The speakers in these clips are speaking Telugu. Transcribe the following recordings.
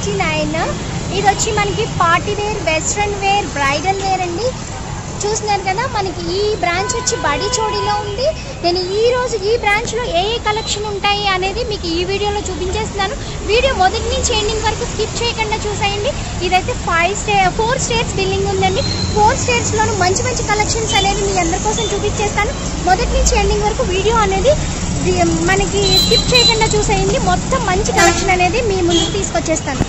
నైంటీ నైన్ ఇది వచ్చి మనకి party wear western wear bridal wear అండి చూస్తున్నారు కదా మనకి ఈ బ్రాంచ్ వచ్చి బడి చోడీలో ఉంది నేను ఈ రోజు ఈ బ్రాంచ్లో ఏ ఏ కలెక్షన్ ఉంటాయి అనేది మీకు ఈ వీడియోలో చూపించేస్తున్నాను వీడియో మొదటి నుంచి ఎండింగ్ వరకు స్కిప్ చేయకుండా చూసేయండి ఇదైతే five stay four states building ఉందండి ఫోర్ స్టేట్స్లోనూ మంచి మంచి కలెక్షన్స్ అనేది మీ అందరి కోసం చూపించేస్తాను మొదటి నుంచి ఎండింగ్ వరకు వీడియో అనేది ది- మనకి స్కిప్ చేయకుండా చూసేయండి మొత్తం మంచి కలెక్షన్ అనేది మీ ముందుకు తీసుకొచ్చేస్తాను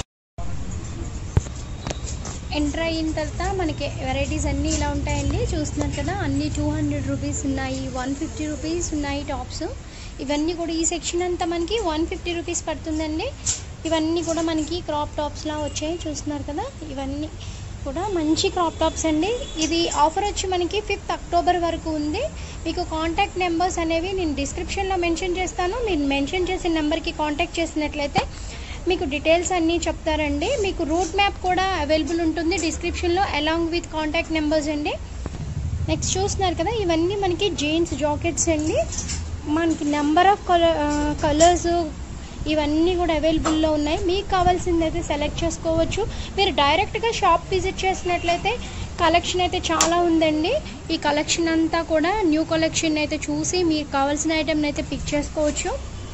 ఎంటర్ అయిన తర్వాత మనకి వెరైటీస్ అన్నీ ఇలా ఉంటాయండి చూస్తున్నారు కదా అన్నీ టూ హండ్రెడ్ రూపీస్ ఉన్నాయి వన్ ఫిఫ్టీ రూపీస్ ఉన్నాయి టాప్స్ ఇవన్నీ కూడా ఈ సెక్షన్ అంతా మనకి వన్ ఫిఫ్టీ రూపీస్ పడుతుందండి ఇవన్నీ కూడా మనకి క్రాప్ టాప్స్లా వచ్చాయి చూస్తున్నారు కదా ఇవన్నీ కూడా మంచి క్రాప్ టాప్స్ అండి ఇది ఆఫర్ వచ్చి మనకి ఫిఫ్త్ అక్టోబర్ వరకు ఉంది మీకు కాంటాక్ట్ నెంబర్స్ అనేవి నేను డిస్క్రిప్షన్లో మెన్షన్ చేస్తాను మీరు మెన్షన్ చేసిన నెంబర్కి కాంటాక్ట్ చేసినట్లయితే మీకు డీటెయిల్స్ అన్నీ చెప్తారండి మీకు రూట్ మ్యాప్ కూడా అవైలబుల్ ఉంటుంది డిస్క్రిప్షన్లో అలాంగ్ విత్ కాంటాక్ట్ నెంబర్స్ అండి నెక్స్ట్ చూస్తున్నారు కదా ఇవన్నీ మనకి జీన్స్ జాకెట్స్ అండి మనకి నెంబర్ ఆఫ్ కలర్ కలర్స్ ఇవన్నీ కూడా అవైలబుల్లో ఉన్నాయి మీకు కావాల్సింది అయితే సెలెక్ట్ చేసుకోవచ్చు మీరు డైరెక్ట్గా షాప్ విజిట్ చేసినట్లయితే కలెక్షన్ అయితే చాలా ఉందండి ఈ కలెక్షన్ అంతా కూడా న్యూ కలెక్షన్ అయితే చూసి మీకు కావాల్సిన ఐటెంని అయితే పిక్ చేసుకోవచ్చు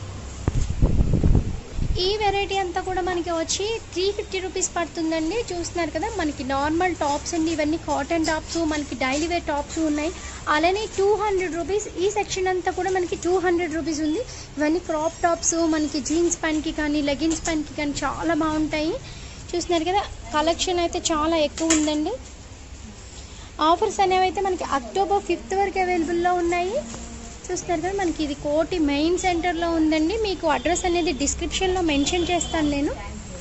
ఈ వెరైటీ అంతా కూడా మనకి వచ్చి త్రీ ఫిఫ్టీ రూపీస్ పడుతుందండి చూస్తున్నారు కదా మనకి నార్మల్ టాప్స్ అండి ఇవన్నీ కాటన్ టాప్స్ మనకి డైలీ వేర్ టాప్స్ ఉన్నాయి అలానే టూ హండ్రెడ్ రూపీస్ ఈ సెక్షన్ అంతా కూడా మనకి టూ హండ్రెడ్ రూపీస్ ఉంది ఇవన్నీ క్రాప్ టాప్స్ మనకి జీన్స్ ప్యాంట్కి కానీ లెగిన్స్ ప్యాంట్కి కానీ చాలా బాగుంటాయి చూస్తున్నారు కదా కలెక్షన్ అయితే చాలా ఎక్కువ ఉందండి ఆఫర్స్ అనేవి అయితే మనకి అక్టోబర్ ఫిఫ్త్ వరకు అవైలబుల్లో ఉన్నాయి చూస్తున్నారు కదా మనకి ఇది కోటి మెయిన్ సెంటర్లో ఉందండి మీకు అడ్రస్ అనేది డిస్క్రిప్షన్లో మెన్షన్ చేస్తాను నేను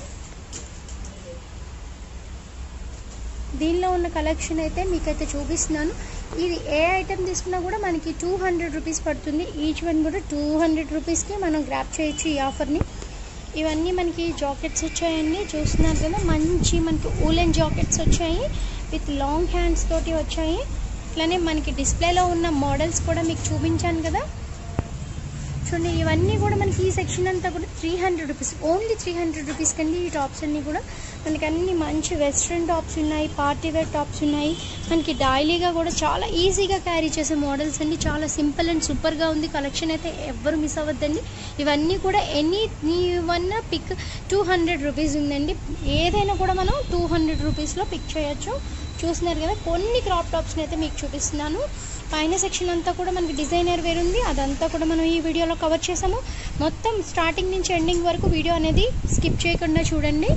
దీనిలో ఉన్న కలెక్షన్ అయితే మీకైతే చూపిస్తున్నాను ఇది ఏ ఐటెం తీసుకున్నా కూడా మనకి టూ హండ్రెడ్ రూపీస్ పడుతుంది ఈచ్ వన్ కూడా టూ హండ్రెడ్ రూపీస్కి మనం గ్రాప్ చేయొచ్చు ఈ ఆఫర్ని ఇవన్నీ మనకి జాకెట్స్ వచ్చాయండి చూస్తున్నారు కదా మంచి మనకి ఊలెన్ జాకెట్స్ వచ్చాయి విత్ లాంగ్ హ్యాండ్స్ తోటి వచ్చాయి అట్లానే మనకి డిస్ప్లేలో ఉన్న మోడల్స్ కూడా మీకు చూపించాను కదా చూడండి ఇవన్నీ కూడా మనకి ఈ సెక్షన్ అంతా కూడా three hundred rupees only three hundred rupees కండి ఈ టాప్స్ అన్నీ కూడా మనకి అన్ని మంచి వెస్ట్రన్ టాప్స్ ఉన్నాయి పార్టీ వేర్ టాప్స్ ఉన్నాయి మనకి డైలీగా కూడా చాలా ఈజీగా క్యారీ చేసే మోడల్స్ అండి చాలా సింపుల్ అండ్ సూపర్గా ఉంది కలెక్షన్ అయితే ఎవ్వరు మిస్ అవ్వద్దండి ఇవన్నీ కూడా any one pick two hundred rupees ఉందండి ఏదైనా కూడా మనం టూ హండ్రెడ్ రూపీస్లో పిక్ చేయొచ్చు చూస్తున్నారు కదా కొన్ని క్రాప్ టాప్స్ని అయితే మీకు చూపిస్తున్నాను పైన సెక్షన్ అంతా కూడా మనకి డిజైనర్ వేర్ ఉంది అదంతా కూడా మనం ఈ వీడియోలో కవర్ చేసాము మొత్తం స్టార్టింగ్ నుంచి ఎండింగ్ వరకు వీడియో అనేది స్కిప్ చేయకుండా చూడండి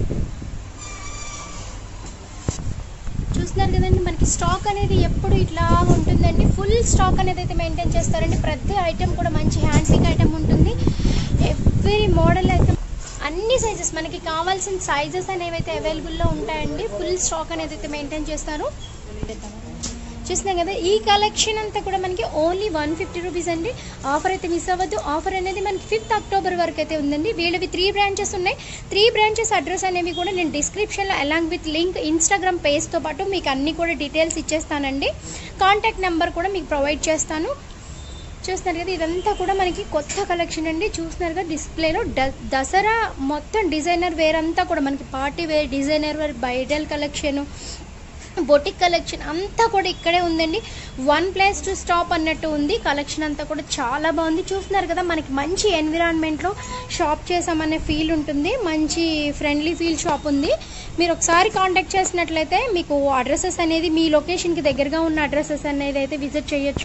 చూస్తున్నారు కదండి మనకి స్టాక్ అనేది ఎప్పుడు ఇట్లా ఉంటుందండి ఫుల్ స్టాక్ అనేది అయితే మెయింటైన్ చేస్తారండి ప్రతి ఐటెం కూడా మంచి హ్యాండ్సింగ్ ఐటెం ఉంటుంది ఎవ్రీ మోడల్ అయితే అన్ని సైజెస్ మనకి కావాల్సిన సైజెస్ అనేవి అయితే అవైలబుల్లో ఉంటాయండి ఫుల్ స్టాక్ అనేది అయితే మెయింటైన్ చేస్తారు చూస్తున్నాం కదా ఈ కలెక్షన్ అంతా కూడా మనకి ఓన్లీ వన్ ఫిఫ్టీ రూపీస్ అండి ఆఫర్ అయితే మిస్ అవ్వద్దు ఆఫర్ అనేది మనకి ఫిఫ్త్ అక్టోబర్ వరకు అయితే ఉందండి వీళ్ళవి త్రీ బ్రాంచెస్ ఉన్నాయి త్రీ బ్రాంచెస్ అడ్రస్ అనేవి కూడా నేను డిస్క్రిప్షన్లో అలాంగ్ విత్ లింక్ ఇన్స్టాగ్రామ్ పేజ్తో పాటు మీకు అన్ని కూడా డీటెయిల్స్ ఇచ్చేస్తానండి కాంటాక్ట్ నెంబర్ కూడా మీకు ప్రొవైడ్ చేస్తాను చూస్తున్నారు కదా ఇదంతా కూడా మనకి కొత్త కలెక్షన్ అండి చూస్తున్నారు కదా డిస్ప్లేలో డ దసరా మొత్తం డిజైనర్ వేర్ అంతా కూడా మనకి party wear designer wear bridal collection boutique collection అంతా కూడా ఇక్కడే ఉందండి వన్ ప్లేస్ టు స్టాప్ అన్నట్టు ఉంది కలెక్షన్ అంతా కూడా చాలా బాగుంది చూస్తున్నారు కదా మనకి మంచి ఎన్విరాన్మెంట్లో షాప్ చేసామనే ఫీల్ ఉంటుంది మంచి ఫ్రెండ్లీ ఫీల్ షాప్ ఉంది మీరు ఒకసారి కాంటాక్ట్ చేసినట్లయితే మీకు అడ్రసెస్ అనేది మీ లొకేషన్కి దగ్గరగా ఉన్న అడ్రసెస్ అనేది అయితే విజిట్ చేయొచ్చు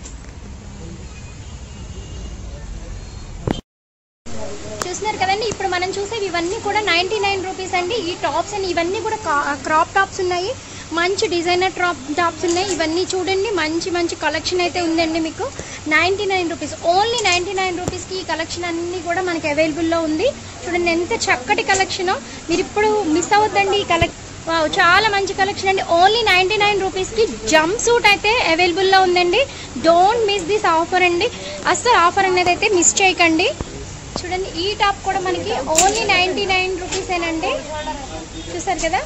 చూస్తున్నారు కదండి ఇప్పుడు మనం చూసేవి ఇవన్నీ కూడా నైంటీ నైన్ రూపీస్ అండి ఈ టాప్స్ అండి ఇవన్నీ కూడా క్రాప్ టాప్స్ ఉన్నాయి మంచి డిజైనర్ టాప్ టాప్స్ ఉన్నాయి ఇవన్నీ చూడండి మంచి మంచి కలెక్షన్ అయితే ఉందండి మీకు ninety nine rupees only ninety nine రూపీస్కి ఈ కలెక్షన్ అన్నీ కూడా మనకి అవైలబుల్లో ఉంది చూడండి ఎంత చక్కటి కలెక్షన్ మీరు ఇప్పుడు మిస్ అవ్వద్దండి ఈ కలెక్షన్ వావ్ చాలా మంచి కలెక్షన్ అండి ఓన్లీ నైంటీ నైన్ రూపీస్కి జంప్ సూట్ అయితే అవైలబుల్లో ఉందండి డోంట్ మిస్ దిస్ ఆఫర్ అండి అస్సలు ఆఫర్ అనేది అయితే మిస్ చేయకండి చూడండి ఈ టాప్ కూడా మనకి ఓన్లీ నైంటీ నైన్ రూపీసేనండి చూసారు కదా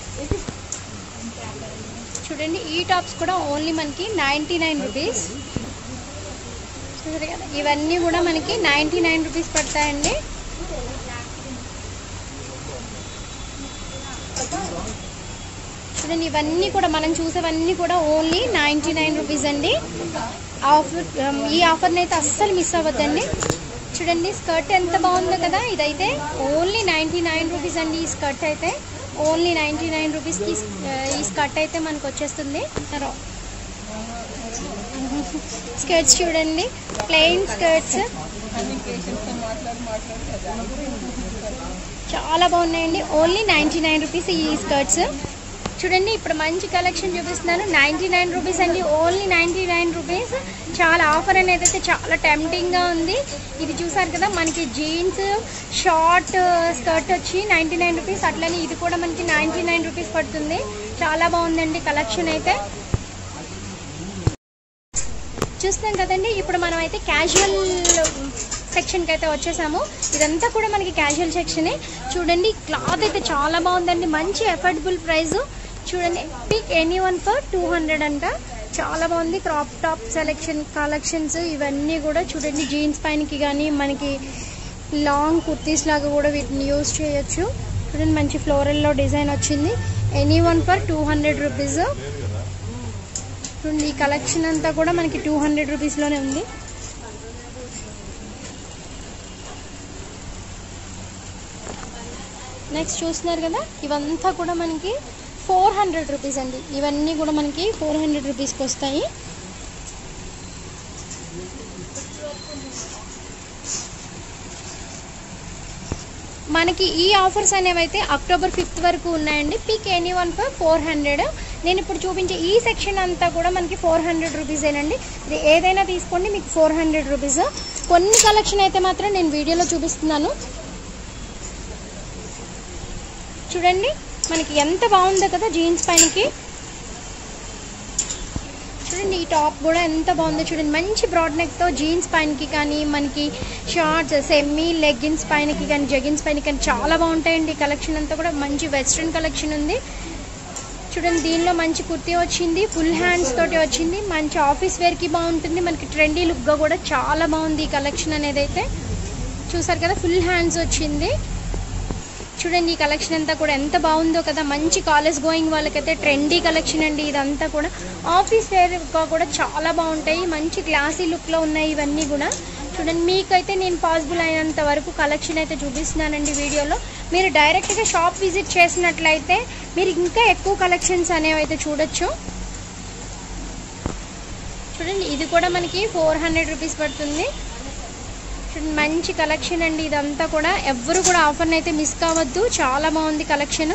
చూడండి ఈ టాప్స్ కూడా ఓన్లీ మనకి నైంటీ నైన్ రూపీస్ చూసారు కదా ఇవన్నీ కూడా మనకి నైంటీ నైన్ రూపీస్ పడతాయండి చూడండి ఇవన్నీ కూడా మనం చూసేవన్నీ కూడా ఓన్లీ నైంటీ నైన్ రూపీస్ అండి ఆఫర్ ఈ ఆఫర్ని అయితే అస్సలు మిస్ అవ్వద్దండి చూడండి స్కర్ట్ ఎంత బాగుందో కదా ఇదైతే ఓన్లీ నైంటీ నైన్ రూపీస్ అండి ఈ స్కర్ట్ అయితే ఓన్లీ నైంటీ నైన్ రూపీస్కి ఈ స్కర్ట్ అయితే మనకు వచ్చేస్తుంది రా- స్కర్ట్స్ చూడండి ప్లెయిన్ స్కర్ట్స్ చాలా బాగున్నాయండి ఓన్లీ నైంటీ నైన్ రూపీస్ ఈ స్కర్ట్స్ చూడండి ఇప్పుడు మంచి కలెక్షన్ చూపిస్తున్నాను నైంటీ నైన్ రూపీస్ అండి ఓన్లీ నైంటీ నైన్ రూపీస్ చాలా ఆఫర్ అనేది అయితే చాలా టెంప్టింగ్గా ఉంది ఇది చూసారు కదా మనకి జీన్స్ షార్ట్ స్కర్ట్ వచ్చి నైంటీ నైన్ రూపీస్ అట్లనే ఇది కూడా మనకి నైంటీ నైన్ రూపీస్ పడుతుంది చాలా బాగుందండి కలెక్షన్ అయితే చూస్తున్నాం కదండి ఇప్పుడు మనం అయితే క్యాజువల్ సెక్షన్కి అయితే వచ్చేసాము ఇదంతా కూడా మనకి క్యాజువల్ సెక్షనే చూడండి క్లాత్ అయితే చాలా బాగుందండి మంచి అఫోర్డబుల్ ప్రైస్ చూడండి pick any one for two hundred అంట చాలా బాగుంది క్రాప్ టాప్ సెలెక్షన్ కలెక్షన్స్ ఇవన్నీ కూడా చూడండి జీన్స్ పైనకి కానీ మనకి లాంగ్ కుర్తీస్ లాగా కూడా వీటిని యూజ్ చేయొచ్చు చూడండి మంచి ఫ్లోరల్లో డిజైన్ వచ్చింది any one for two hundred rupees చూడండి ఈ కలెక్షన్ అంతా కూడా మనకి టూ హండ్రెడ్ రూపీస్లోనే ఉంది నెక్స్ట్ చూస్తున్నారు కదా ఇవంతా కూడా మనకి ఫోర్ హండ్రెడ్ రూపీస్ అండి ఇవన్నీ కూడా మనకి ఫోర్ హండ్రెడ్ రూపీస్కి వస్తాయి మనకి ఈ ఆఫర్స్ అనేవి అయితే అక్టోబర్ ఫిఫ్త్ వరకు ఉన్నాయండి pick any one for four hundred నేను ఇప్పుడు చూపించే ఈ సెక్షన్ అంతా కూడా మనకి ఫోర్ హండ్రెడ్ రూపీసేనండి ఇది ఏదైనా తీసుకోండి మీకు ఫోర్ హండ్రెడ్ రూపీస్ కొన్ని కలెక్షన్ అయితే మాత్రం నేను వీడియోలో చూపిస్తున్నాను చూడండి మనకి ఎంత బాగుందో కదా జీన్స్ పైనకి చూడండి ఈ టాప్ కూడా ఎంత బాగుందో చూడండి మంచి బ్రాడ్ నెక్తో జీన్స్ పైనకి కానీ మనకి షార్ట్స్ సెమీ లెగ్గిన్స్ పైనకి కానీ జగిన్స్ పైన కానీ చాలా బాగుంటాయండి ఈ కలెక్షన్ అంతా కూడా మంచి వెస్ట్రన్ కలెక్షన్ ఉంది చూడండి దీనిలో మంచి కుర్తీ వచ్చింది ఫుల్ హ్యాండ్స్ తోటి వచ్చింది మంచి ఆఫీస్ వేర్కి బాగుంటుంది మనకి ట్రెండీ లుక్గా కూడా చాలా బాగుంది ఈ కలెక్షన్ అనేది అయితే చూసారు కదా ఫుల్ హ్యాండ్స్ వచ్చింది చూడండి ఈ కలెక్షన్ అంతా కూడా ఎంత బాగుందో కదా మంచి కాలేజ్ గోయింగ్ వాళ్ళకైతే ట్రెండీ కలెక్షన్ అండి ఇదంతా కూడా ఆఫీస్ వేర్గా కూడా చాలా బాగుంటాయి మంచి క్లాసీ లుక్లో ఉన్నాయి ఇవన్నీ కూడా చూడండి మీకైతే నేను పాసిబుల్ అయినంత వరకు కలెక్షన్ అయితే చూపిస్తున్నానండి వీడియోలో మీరు డైరెక్ట్గా షాప్ విజిట్ చేసినట్లయితే మీరు ఇంకా ఎక్కువ కలెక్షన్స్ అనేవి అయితే చూడొచ్చు చూడండి ఇది కూడా మనకి ఫోర్ హండ్రెడ్ రూపీస్ పడుతుంది చూడండి మంచి కలెక్షన్ అండి ఇదంతా కూడా ఎవ్వరు కూడా ఆఫర్ని అయితే మిస్ కావద్దు చాలా బాగుంది కలెక్షన్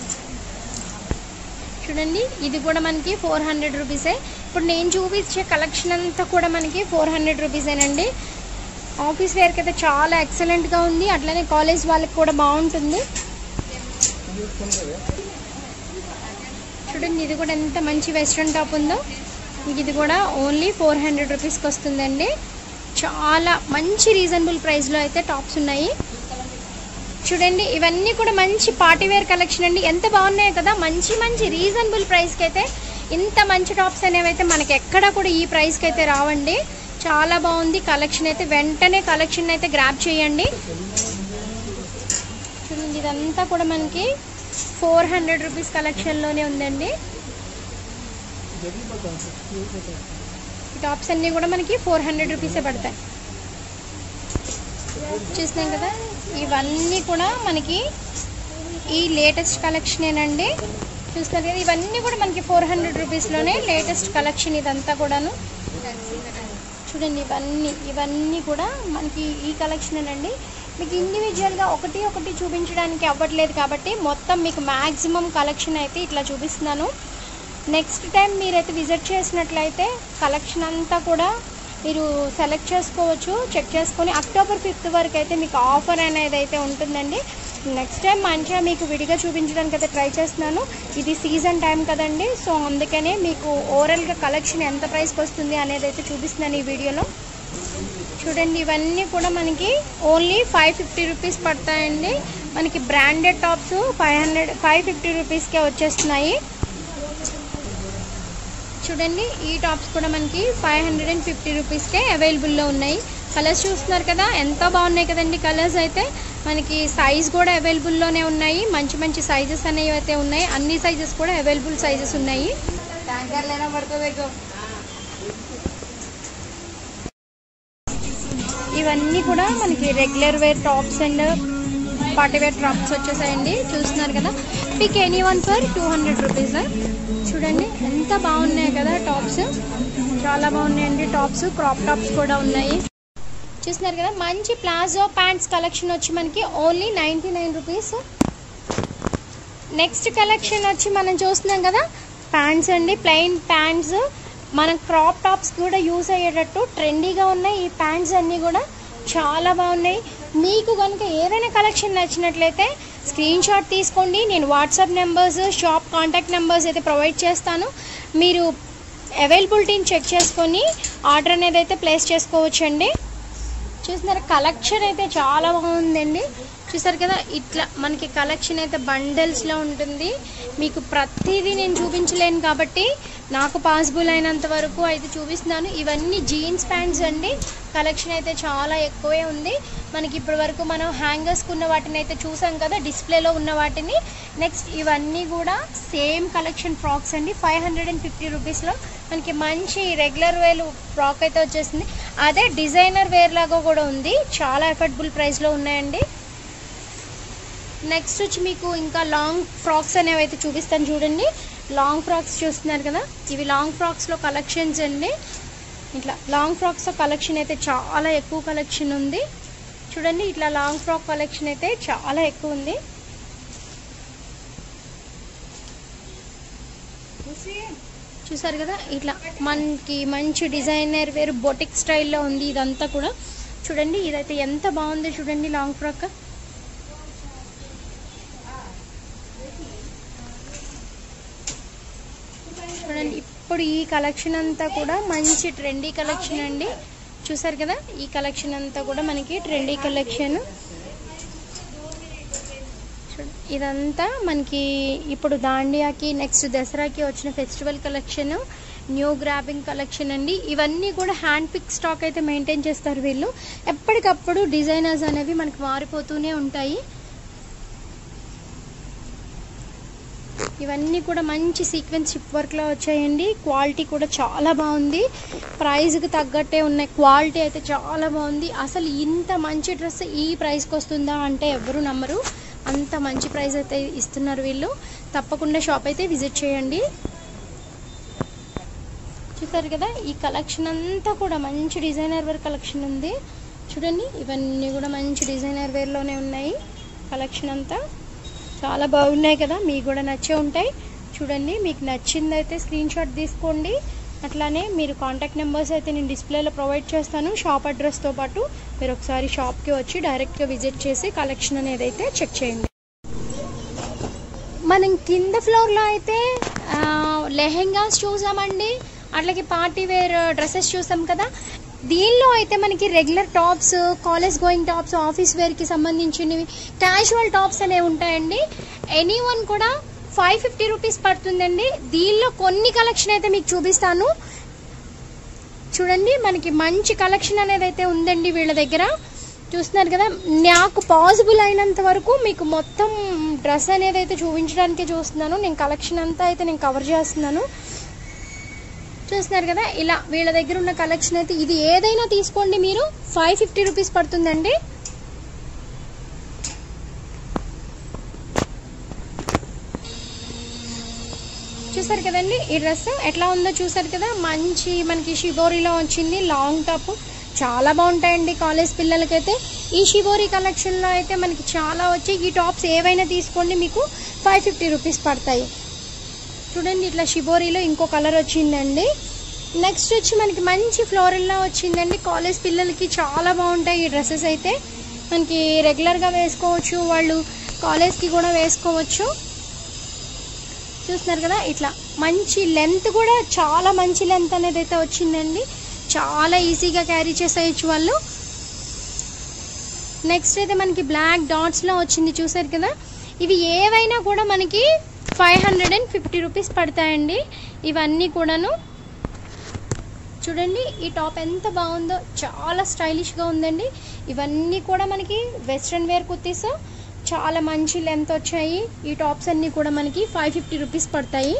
చూడండి ఇది కూడా మనకి ఫోర్ హండ్రెడ్ రూపీసే ఇప్పుడు నేను చూపించే కలెక్షన్ అంతా కూడా మనకి ఫోర్ హండ్రెడ్ రూపీసేనండి ఆఫీస్ వేర్కి అయితే చాలా ఎక్సలెంట్గా ఉంది అట్లనే కాలేజ్ వాళ్ళకి కూడా బాగుంటుంది చూడండి ఇది కూడా ఎంత మంచి వెస్ట్రన్ టాప్ ఉందో మీకు ఇది కూడా ఓన్లీ ఫోర్ హండ్రెడ్ రూపీస్కి వస్తుందండి చాలా మంచి రీజనబుల్ ప్రైస్లో అయితే టాప్స్ ఉన్నాయి చూడండి ఇవన్నీ కూడా మంచి పార్టీ వేర్ కలెక్షన్ అండి ఎంత బాగున్నాయి కదా మంచి మంచి రీజనబుల్ ప్రైస్కి అయితే ఇంత మంచి టాప్స్ అనేవి అయితే మనకి ఎక్కడ కూడా ఈ ప్రైస్కి అయితే రావండి చాలా బాగుంది కలెక్షన్ అయితే వెంటనే కలెక్షన్ అయితే గ్రాప్ చేయండి చూడండి ఇదంతా కూడా మనకి ఫోర్ హండ్రెడ్ రూపీస్ కలెక్షన్లోనే ఉందండి ఈ టాప్స్ అన్నీ కూడా మనకి ఫోర్ హండ్రెడ్ రూపీసే పడతాయి చూసినాం కదా ఇవన్నీ కూడా మనకి ఈ లేటెస్ట్ కలెక్షనేనండి చూస్తారు కదా ఇవన్నీ కూడా మనకి ఫోర్ హండ్రెడ్ రూపీస్లోనే లేటెస్ట్ కలెక్షన్ ఇదంతా కూడాను చూడండి ఇవన్నీ ఇవన్నీ కూడా మనకి ఈ కలెక్షనేనండి మీకు ఇండివిజువల్గా ఒకటి ఒకటి చూపించడానికి అవ్వట్లేదు కాబట్టి మొత్తం మీకు మ్యాక్సిమం కలెక్షన్ అయితే ఇట్లా చూపిస్తున్నాను నెక్స్ట్ టైం మీరైతే విజిట్ చేసినట్లయితే కలెక్షన్ అంతా కూడా మీరు సెలెక్ట్ చేసుకోవచ్చు చెక్ చేసుకొని అక్టోబర్ ఫిఫ్త్ వరకు అయితే మీకు ఆఫర్ అనేది అయితే ఉంటుందండి నెక్స్ట్ టైం మంచిగా మీకు విడిగా చూపించడానికి అయితే ట్రై చేస్తున్నాను ఇది సీజన్ టైం కదండి సో అందుకనే మీకు ఓవరాల్గా కలెక్షన్ ఎంత ప్రైస్కి వస్తుంది అనేది అయితే చూపిస్తున్నాను ఈ వీడియోలో చూడండి ఇవన్నీ కూడా మనకి ఓన్లీ ఫైవ్ ఫిఫ్టీ రూపీస్ పడతాయండి మనకి branded tops five hundred five fifty రూపీస్కే వచ్చేస్తున్నాయి చూడండి ఈ టాప్స్ కూడా మనకి ఫైవ్ హండ్రెడ్ అండ్ ఫిఫ్టీ రూపీస్కే అవైలబుల్లో ఉన్నాయి కలర్స్ చూస్తున్నారు కదా ఎంత బాగున్నాయి కదండి కలర్స్ అయితే మనకి సైజ్ కూడా అవైలబుల్లోనే ఉన్నాయి మంచి మంచి సైజెస్ అనేవి అయితే ఉన్నాయి అన్ని సైజెస్ కూడా అవైలబుల్ సైజెస్ ఉన్నాయి ట్యాంకర్ లేనా పడుతుంది ఇవన్నీ కూడా మనకి regular wear tops and party wear tops వచ్చేసాయండి చూస్తున్నారు కదా pick any one for two hundred rupees చూడండి ఎంత బాగున్నాయి కదా టాప్స్ చాలా బాగున్నాయండి టాప్స్ క్రాప్ టాప్స్ కూడా ఉన్నాయి చూస్తున్నారు కదా మంచి ప్లాజో ప్యాంట్స్ కలెక్షన్ వచ్చి మనకి only ninety nine rupees next collection వచ్చి మనం చూస్తున్నాం కదా ప్యాంట్స్ అండి ప్లెయిన్ ప్యాంట్స్ మనం క్రాప్ టాప్స్ కూడా యూస్ అయ్యేటట్టు ట్రెండీగా ఉన్నాయి ఈ ప్యాంట్స్ అన్నీ కూడా చాలా బాగున్నాయి మీకు కనుక ఏదైనా కలెక్షన్ నచ్చినట్లయితే స్క్రీన్ షాట్ తీసుకోండి నేను WhatsApp numbers shop contact numbers అయితే ప్రొవైడ్ చేస్తాను మీరు అవైలబిలిటీని చెక్ చేసుకొని ఆర్డర్ అనేది అయితే ప్లేస్ చేసుకోవచ్చండి చూస్తున్నారు కలెక్షన్ అయితే చాలా బాగుందండి చూసారు కదా ఇట్లా మనకి కలెక్షన్ అయితే బండల్స్లో ఉంటుంది మీకు ప్రతిదీ నేను చూపించలేను కాబట్టి నాకు పాసిబుల్ అయినంత వరకు అయితే చూపిస్తున్నాను ఇవన్నీ జీన్స్ ప్యాంట్స్ అండి కలెక్షన్ అయితే చాలా ఎక్కువే ఉంది మనకి ఇప్పటి వరకు మనం హ్యాంగర్స్కి ఉన్న వాటిని అయితే చూసాం కదా డిస్ప్లేలో ఉన్న వాటిని నెక్స్ట్ ఇవన్నీ కూడా సేమ్ కలెక్షన్ ఫ్రాక్స్ అండి ఫైవ్ హండ్రెడ్ అండ్ ఫిఫ్టీ రూపీస్లో మనకి మంచి రెగ్యులర్ వేర్ ఫ్రాక్ అయితే వచ్చేసింది అదే డిజైనర్ వేర్ లాగా కూడా ఉంది చాలా ఎఫర్డబుల్ ప్రైస్లో ఉన్నాయండి నెక్స్ట్ వచ్చి మీకు ఇంకా లాంగ్ ఫ్రాక్స్ అనేవి అయితే చూపిస్తాను చూడండి లాంగ్ ఫ్రాక్స్ చూస్తున్నారు కదా ఇవి లాంగ్ ఫ్రాక్స్లో కలెక్షన్స్ అండి ఇట్లా లాంగ్ ఫ్రాక్స్లో కలెక్షన్ అయితే చాలా ఎక్కువ కలెక్షన్ ఉంది చూడండి ఇట్లా లాంగ్ ఫ్రాక్ కలెక్షన్ అయితే చాలా ఎక్కువ ఉంది చూసారు కదా ఇట్లా మనకి మంచి డిజైనర్ వేరు బొటిక్ స్టైల్లో ఉంది ఇదంతా కూడా చూడండి ఇదైతే ఎంత బాగుంది చూడండి లాంగ్ ఫ్రాక్ చూడండి ఇప్పుడు ఈ కలెక్షన్ అంతా కూడా మంచి ట్రెండీ కలెక్షన్ అండి చూసారు కదా ఈ కలెక్షన్ అంతా కూడా మనకి ట్రెండీ కలెక్షన్ ఇదంతా మనకి ఇప్పుడు దాండియాకి నెక్స్ట్ దసరాకి వచ్చిన festival collection new grabbing collection అండి ఇవన్నీ కూడా హ్యాండ్ పిక్ స్టాక్ అయితే మెయింటైన్ చేస్తారు వీళ్ళు ఎప్పటికప్పుడు డిజైనర్స్ అనేవి మనకి మారిపోతూనే ఉంటాయి ఇవన్నీ కూడా మంచి సీక్వెన్స్ షిప్ వర్క్లో వచ్చాయండి క్వాలిటీ కూడా చాలా బాగుంది ప్రైస్కి తగ్గట్టే ఉన్నాయి క్వాలిటీ అయితే చాలా బాగుంది అసలు ఇంత మంచి డ్రెస్ ఈ ప్రైస్కి వస్తుందా అంటే ఎవరు నమ్మరు అంత మంచి ప్రైస్ అయితే ఇస్తున్నారు వీళ్ళు తప్పకుండా షాప్ అయితే విజిట్ చేయండి చూసారు కదా ఈ కలెక్షన్ అంతా కూడా మంచి డిజైనర్ వేర్ కలెక్షన్ ఉంది చూడండి ఇవన్నీ కూడా మంచి డిజైనర్ వేర్లోనే ఉన్నాయి కలెక్షన్ అంతా చాలా బాగున్నాయి కదా మీకు కూడా నచ్చే ఉంటాయి చూడండి మీకు నచ్చిందైతే స్క్రీన్ షాట్ తీసుకోండి అట్లానే మీరు కాంటాక్ట్ నెంబర్స్ అయితే నేను డిస్ప్లేలో ప్రొవైడ్ చేస్తాను షాప్ అడ్రస్తో పాటు మీరు ఒకసారి షాప్కి వచ్చి డైరెక్ట్గా విజిట్ చేసి కలెక్షన్ అనేది అయితే చెక్ చేయండి మనం కింద ఫ్లోర్లో అయితే ఆ, లెహెంగాస్ చూసామండి అట్లాగే పార్టీ వేర్ డ్రెస్సెస్ చూసాం కదా దీనిలో అయితే మనకి regular tops college going tops office వేర్కి సంబంధించినవి క్యాజువల్ టాప్స్ అనేవి ఉంటాయండి ఎనీ వన్ కూడా ఫైవ్ ఫిఫ్టీ రూపీస్ పడుతుందండి దీనిలో కొన్ని కలెక్షన్ అయితే మీకు చూపిస్తాను చూడండి మనకి మంచి కలెక్షన్ అనేది అయితే ఉందండి వీళ్ళ దగ్గర చూస్తున్నారు కదా నాకు పాసిబుల్ అయినంత వరకు మీకు మొత్తం డ్రెస్ అనేది అయితే చూపించడానికే చూస్తున్నాను నేను కలెక్షన్ అంతా అయితే నేను కవర్ చేస్తున్నాను చూస్తున్నారు కదా ఇలా వీళ్ళ దగ్గర ఉన్న కలెక్షన్ అయితే ఇది ఏదైనా తీసుకోండి మీరు ఫైవ్ ఫిఫ్టీ రూపీస్ పడుతుందండి చూసారు కదండి ఈ డ్రెస్ ఎట్లా ఉందో చూసారు కదా మంచి మనకి షిబోరీలో వచ్చింది లాంగ్ టాప్ చాలా బాగుంటాయండి కాలేజ్ పిల్లలకైతే ఈ షిబోరీ కలెక్షన్లో అయితే మనకి చాలా వచ్చి ఈ టాప్స్ ఏవైనా తీసుకోండి మీకు ఫైవ్ ఫిఫ్టీ రూపీస్ పడతాయి చూడండి ఇట్లా షిబోరీలో ఇంకో కలర్ వచ్చిందండి నెక్స్ట్ వచ్చి మనకి మంచి ఫ్లోరల్లో వచ్చిందండి కాలేజ్ పిల్లలకి చాలా బాగుంటాయి ఈ డ్రెస్సెస్ అయితే మనకి రెగ్యులర్గా వేసుకోవచ్చు వాళ్ళు కాలేజ్కి కూడా వేసుకోవచ్చు చూస్తున్నారు కదా ఇట్లా మంచి లెంత్ కూడా చాలా మంచి లెంత్ అనేది అయితే వచ్చిందండి చాలా ఈజీగా క్యారీ చేసేయచ్చు వాళ్ళు నెక్స్ట్ అయితే మనకి బ్లాక్ డాట్స్లో వచ్చింది చూసారు కదా ఇవి ఏవైనా కూడా మనకి five hundred and fifty rupees పడతాయండి ఇవన్నీ కూడాను చూడండి ఈ టాప్ ఎంత బాగుందో చాలా స్టైలిష్గా ఉందండి ఇవన్నీ కూడా మనకి వెస్ట్రన్ వేర్ కుర్తీస్ చాలా మంచి లెంత్ వచ్చాయి ఈ టాప్స్ అన్నీ కూడా మనకి ఫైవ్ ఫిఫ్టీ రూపీస్ పడతాయి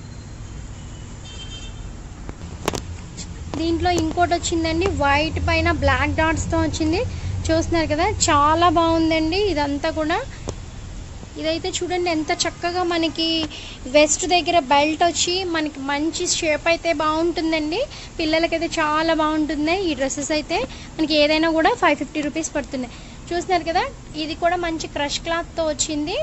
దీంట్లో ఇంకోటి వచ్చిందండి వైట్ పైన బ్లాక్ డాట్స్తో వచ్చింది చూస్తున్నారు కదా చాలా బాగుందండి ఇదంతా కూడా ఇదైతే చూడండి ఎంత చక్కగా మనకి వెస్ట్ దగ్గర బెల్ట్ వచ్చి మనకి మంచి షేప్ అయితే బాగుంటుందండి పిల్లలకైతే చాలా బాగుంటుంది ఈ డ్రెస్సెస్ అయితే మనకి ఏదైనా కూడా ఫైవ్ ఫిఫ్టీ రూపీస్ పడుతున్నాయి చూస్తున్నారు కదా ఇది కూడా మంచి క్రష్ క్లాత్తో వచ్చింది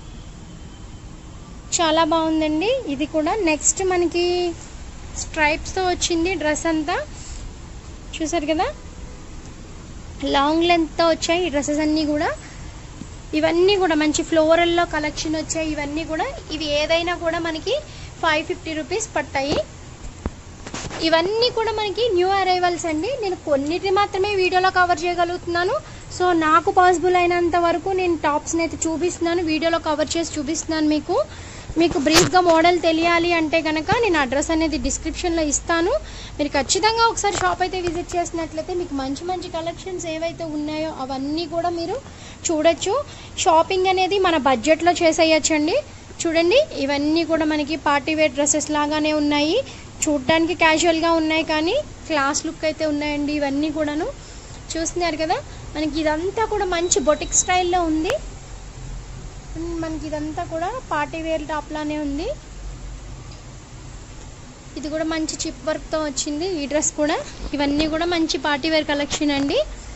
చాలా బాగుందండి ఇది కూడా నెక్స్ట్ మనకి స్ట్రైప్స్తో వచ్చింది డ్రెస్ అంతా చూసారు కదా లాంగ్ లెంత్తో వచ్చాయి ఈ డ్రెస్సెస్ అన్నీ కూడా ఇవన్నీ కూడా మంచి ఫ్లోరల్లో కలెక్షన్ వచ్చాయి ఇవన్నీ కూడా ఇవి ఏదైనా కూడా మనకి ఫైవ్ ఫిఫ్టీ రూపీస్ పడతాయి ఇవన్నీ కూడా మనకి న్యూ అరైవల్స్ అండి నేను కొన్నిటిని మాత్రమే వీడియోలో కవర్ చేయగలుగుతున్నాను సో నాకు పాసిబుల్ అయినంత వరకు నేను టాప్స్ని అయితే చూపిస్తున్నాను వీడియోలో కవర్ చేసి చూపిస్తున్నాను మీకు మీకు బ్రీఫ్గా మోడల్ తెలియాలి అంటే కనుక నేను అడ్రస్ అనేది డిస్క్రిప్షన్లో ఇస్తాను మీరు ఖచ్చితంగా ఒకసారి షాప్ అయితే విజిట్ చేసినట్లయితే మీకు మంచి మంచి కలెక్షన్స్ ఏవైతే ఉన్నాయో అవన్నీ కూడా మీరు చూడొచ్చు షాపింగ్ అనేది మన బడ్జెట్లో చేసేయచ్చండి చూడండి ఇవన్నీ కూడా మనకి పార్టీ వేర్ డ్రెస్సెస్ లాగానే ఉన్నాయి చూడడానికి క్యాజువల్గా ఉన్నాయి కానీ క్లాస్ లుక్ అయితే ఉన్నాయండి ఇవన్నీ కూడాను చూస్తున్నారు కదా మనకి ఇదంతా కూడా మంచి బొటిక్ స్టైల్లో ఉంది ఉమ్, మనకి ఇదంతా కూడా పార్టీ వేర్ టాప్ లానే ఉంది ఇది కూడా మంచి చిప్ వర్క్తో వచ్చింది ఈ డ్రెస్ కూడా ఇవన్నీ కూడా మంచి పార్టీ వేర్ కలెక్షన్ అండి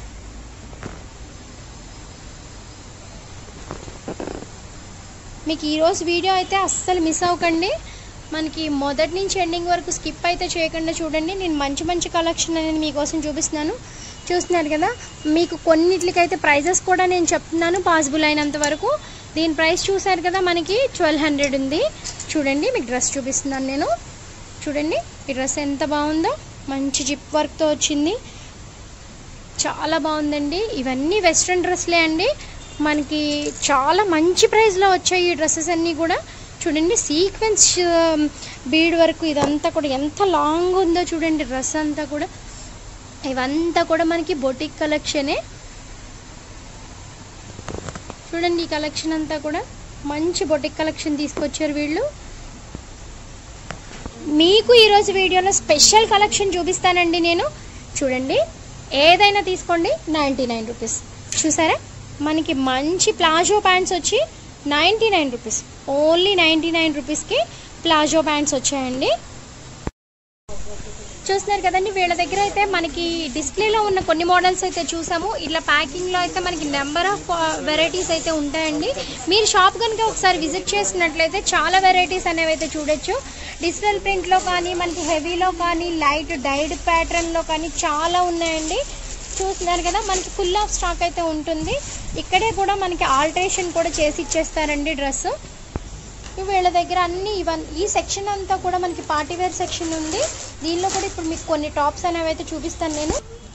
మీకు ఈరోజు వీడియో అయితే అస్సలు మిస్ అవ్వకండి మనకి మొదటి నుంచి ఎండింగ్ వరకు స్కిప్ అయితే చేయకుండా చూడండి నేను మంచి మంచి కలెక్షన్ అనేది మీకోసం చూపిస్తున్నాను చూస్తున్నారు కదా మీకు కొన్నిట్లకైతే ప్రైజెస్ కూడా నేను చెప్తున్నాను పాసిబుల్ అయినంత వరకు దీని ప్రైస్ చూసారు కదా మనకి ట్వెల్వ్ హండ్రెడ్ ఉంది చూడండి మీకు డ్రెస్ చూపిస్తున్నాను నేను చూడండి ఈ డ్రెస్ ఎంత బాగుందో మంచి జిప్ వర్క్తో వచ్చింది చాలా బాగుందండి ఇవన్నీ వెస్ట్రన్ డ్రెస్లే అండి మనకి చాలా మంచి ప్రైస్లో వచ్చాయి ఈ డ్రెస్సెస్ అన్నీ కూడా చూడండి సీక్వెన్స్ బీడ్ వరకు ఇదంతా కూడా ఎంత లాంగ్ ఉందో చూడండి డ్రెస్ అంతా కూడా ఇవంతా కూడా మనకి బొటిక్ కలెక్షనే చూడండి ఈ కలెక్షన్ అంతా కూడా మంచి బొటిక్ కలెక్షన్ తీసుకొచ్చారు వీళ్ళు మీకు ఈరోజు వీడియోలో స్పెషల్ కలెక్షన్ చూపిస్తానండి నేను చూడండి ఏదైనా తీసుకోండి నైంటీ నైన్ రూపీస్ చూసారా మనకి మంచి ప్లాజో ప్యాంట్స్ వచ్చి ninety nine rupees only ninety nine రూపీస్కి ప్లాజో ప్యాంట్స్ వచ్చాయండి చూస్తున్నారు కదండి వీళ్ళ దగ్గర అయితే మనకి డిస్ప్లేలో ఉన్న కొన్ని మోడల్స్ అయితే చూసాము ఇట్లా ప్యాకింగ్లో అయితే మనకి నెంబర్ ఆఫ్ వెరైటీస్ అయితే ఉంటాయండి మీరు షాప్ కనుక ఒకసారి విజిట్ చేసినట్లయితే చాలా వెరైటీస్ అనేవి అయితే చూడొచ్చు డిజిటల్ ప్రింట్లో కానీ మనకి హెవీలో కానీ లైట్ డైడ్ ప్యాటర్న్లో కానీ చాలా ఉన్నాయండి చూస్తున్నారు కదా మనకి ఫుల్ ఆఫ్ స్టాక్ అయితే ఉంటుంది ఇక్కడే కూడా మనకి ఆల్టరేషన్ కూడా చేసి ఇచ్చేస్తారండి డ్రెస్ వీళ్ళ దగ్గర అన్ని ఇవన్ ఈ సెక్షన్ అంతా కూడా మనకి పార్టీ వేర్ సెక్షన్ ఉంది దీనిలో కూడా ఇప్పుడు మీకు కొన్ని టాప్స్ అనేవి అయితే చూపిస్తాను నేను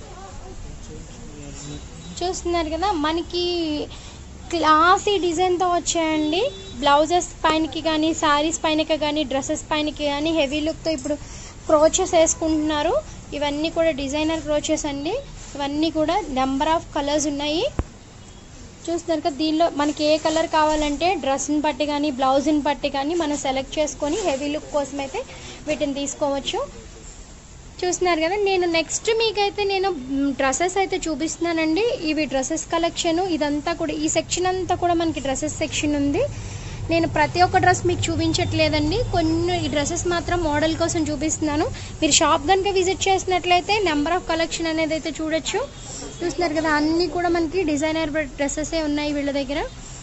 చూస్తున్నారు కదా మనకి క్లాసీ డిజైన్తో వచ్చాయండి బ్లౌజెస్ పైనకి కానీ శారీస్ పైనకి కానీ డ్రెస్సెస్ పైనకి కానీ హెవీ లుక్తో ఇప్పుడు క్రోచెస్ వేసుకుంటున్నారు ఇవన్నీ కూడా డిజైనర్ క్రోచెస్ అండి ఇవన్నీ కూడా నెంబర్ ఆఫ్ కలర్స్ ఉన్నాయి చూస్తున్నారు కదా దీనిలో మనకి ఏ కలర్ కావాలంటే డ్రెస్ని బట్టి కానీ బ్లౌజ్ని బట్టి కానీ మనం సెలెక్ట్ చేసుకొని హెవీ లుక్ కోసం అయితే వీటిని తీసుకోవచ్చు చూస్తున్నారు కదా నేను నెక్స్ట్ మీకైతే నేను డ్రెస్సెస్ అయితే చూపిస్తున్నానండి ఇవి డ్రెస్సెస్ కలెక్షన్ ఇదంతా కూడా ఈ సెక్షన్ అంతా కూడా మనకి డ్రెస్సెస్ సెక్షన్ ఉంది నేను ప్రతి ఒక్క డ్రెస్ మీకు చూపించట్లేదండి కొన్ని డ్రెస్సెస్ మాత్రం మోడల్ కోసం చూపిస్తున్నాను మీరు షాప్ కనుక విజిట్ చేసినట్లయితే నెంబర్ ఆఫ్ కలెక్షన్ అనేది అయితే చూడొచ్చు చూస్తున్నారు కదా అన్నీ కూడా మనకి డిజైనర్ డ్రెస్సెసే ఉన్నాయి వీళ్ళ దగ్గర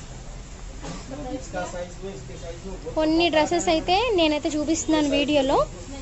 కొన్ని డ్రెస్సెస్ అయితే నేనైతే చూపిస్తున్నాను వీడియోలో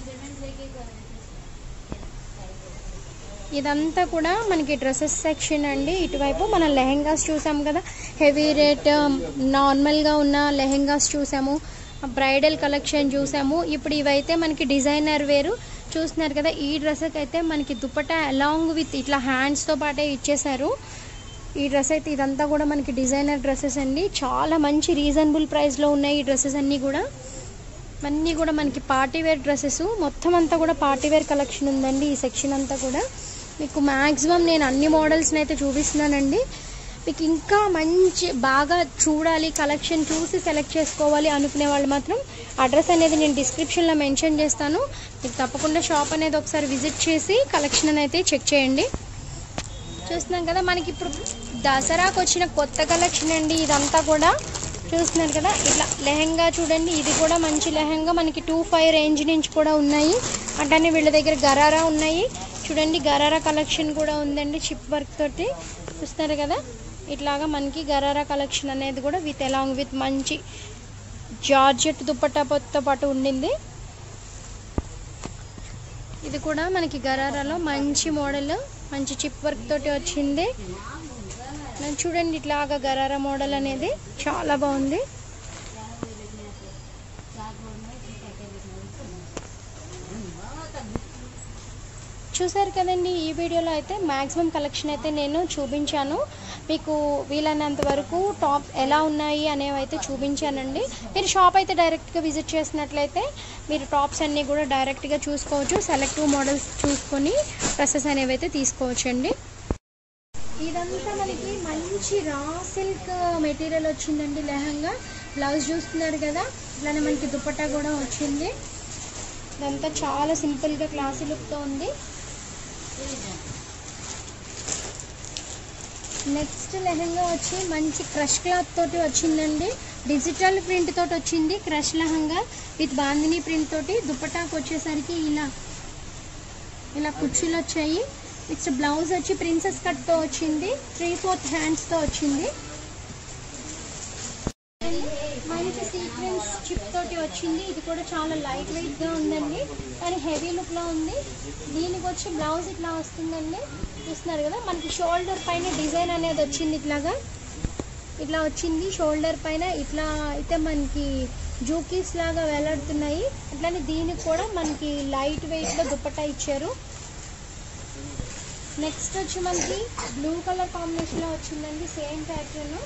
ఇదంతా కూడా మనకి డ్రెస్సెస్ సెక్షన్ అండి ఇటువైపు మనం లెహెంగాస్ చూసాం కదా హెవీ రేట్ నార్మల్గా ఉన్న లెహెంగాస్ చూసాము బ్రైడల్ కలెక్షన్ చూసాము ఇప్పుడు ఇవైతే మనకి డిజైనర్ వేరు చూస్తున్నారు కదా ఈ డ్రెస్కి అయితే మనకి దుపట్టా అలాంగ్ విత్ ఇట్లా హ్యాండ్స్తో పాటే ఇచ్చేసారు ఈ డ్రెస్ అయితే ఇదంతా కూడా మనకి డిజైనర్ డ్రెస్సెస్ అండి చాలా మంచి రీజనబుల్ ప్రైస్లో ఉన్నాయి ఈ డ్రెస్సెస్ అన్నీ కూడా అన్నీ కూడా మనకి పార్టీ వేర్ డ్రెస్సెస్ మొత్తం అంతా కూడా పార్టీ వేర్ కలెక్షన్ ఉందండి ఈ సెక్షన్ అంతా కూడా మీకు మ్యాక్సిమం నేను అన్ని మోడల్స్ని అయితే చూపిస్తున్నానండి మీకు ఇంకా మంచి బాగా చూడాలి కలెక్షన్ చూసి సెలెక్ట్ చేసుకోవాలి అనుకునే వాళ్ళు మాత్రం అడ్రస్ అనేది నేను డిస్క్రిప్షన్లో మెన్షన్ చేస్తాను మీకు తప్పకుండా షాప్ అనేది ఒకసారి విజిట్ చేసి కలెక్షన్ అయితే చెక్ చేయండి చూస్తున్నాం కదా మనకి ఇప్పుడు దసరాకు వచ్చిన కొత్త కలెక్షన్ అండి ఇదంతా కూడా చూస్తున్నారు కదా ఇట్లా లెహంగా చూడండి ఇది కూడా మంచి లెహంగా మనకి టూ ఫైవ్ రేంజ్ నుంచి కూడా ఉన్నాయి అట్లానే వీళ్ళ దగ్గర గరారా ఉన్నాయి చూడండి గరారా కలెక్షన్ కూడా ఉందండి చిప్ వర్క్ తోటి చూస్తున్నారు కదా ఇట్లాగా మనకి గరారా కలెక్షన్ అనేది కూడా విత్ అలాంగ్ విత్ మంచి జార్జెట్ దుప్పట్టాతో పాటు ఉండింది ఇది కూడా మనకి గరారాలో మంచి మోడల్ మంచి చిప్ వర్క్ తోటి వచ్చింది నేను చూడండి ఇట్లాగా గరారా మోడల్ అనేది చాలా బాగుంది చూసారు కదండి ఈ వీడియోలో అయితే మ్యాక్సిమం కలెక్షన్ అయితే నేను చూపించాను మీకు వీలైనంత వరకు టాప్ ఎలా ఉన్నాయి అనేవి అయితే చూపించానండి మీరు షాప్ అయితే డైరెక్ట్గా విజిట్ చేసినట్లయితే మీరు టాప్స్ అన్నీ కూడా డైరెక్ట్గా చూసుకోవచ్చు సెలెక్టివ్ మోడల్స్ చూసుకొని డ్రెస్సెస్ అనేవి అయితే తీసుకోవచ్చండి ఇదంతా మనకి మంచి రా సిల్క్ మెటీరియల్ వచ్చిందండి లెహంగా బ్లౌజ్ చూస్తున్నారు కదా ఇట్లానే మనకి దుపట్టా కూడా వచ్చింది ఇదంతా చాలా సింపుల్గా క్లాసీ లుక్తో ఉంది నెక్స్ట్ లెహంగా వచ్చి మంచి క్రష్ క్లాత్ తోటి వచ్చిందండి డిజిటల్ ప్రింట్ తోటి వచ్చింది crush lehenga with bandhani print తోటి దుపటాకు వచ్చేసరికి ఇలా ఇలా కుర్చీలు వచ్చాయి నెక్స్ట్ బ్లౌజ్ వచ్చి ప్రిన్సెస్ కట్ తో వచ్చింది త్రీ ఫోర్త్ హ్యాండ్స్ తో వచ్చింది మంచి సీక్వెన్స్ చిప్ తోటి వచ్చింది ఇది కూడా చాలా లైట్ వెయిట్ గా ఉందండి కానీ హెవీ లుక్ లో ఉంది దీనికి వచ్చి బ్లౌజ్ ఇట్లా వస్తుందండి చూస్తున్నారు కదా మనకి షోల్డర్ పైన డిజైన్ అనేది వచ్చింది ఇట్లాగా ఇట్లా వచ్చింది షోల్డర్ పైన ఇట్లా అయితే మనకి జూకీస్ లాగా వేలాడుతున్నాయి అట్లానే దీనికి కూడా మనకి లైట్ వెయిట్ లో దుపట్టా ఇచ్చారు నెక్స్ట్ వచ్చి మనకి బ్లూ కలర్ కాంబినేషన్ లో వచ్చిందండి సేమ్ ప్యాటర్న్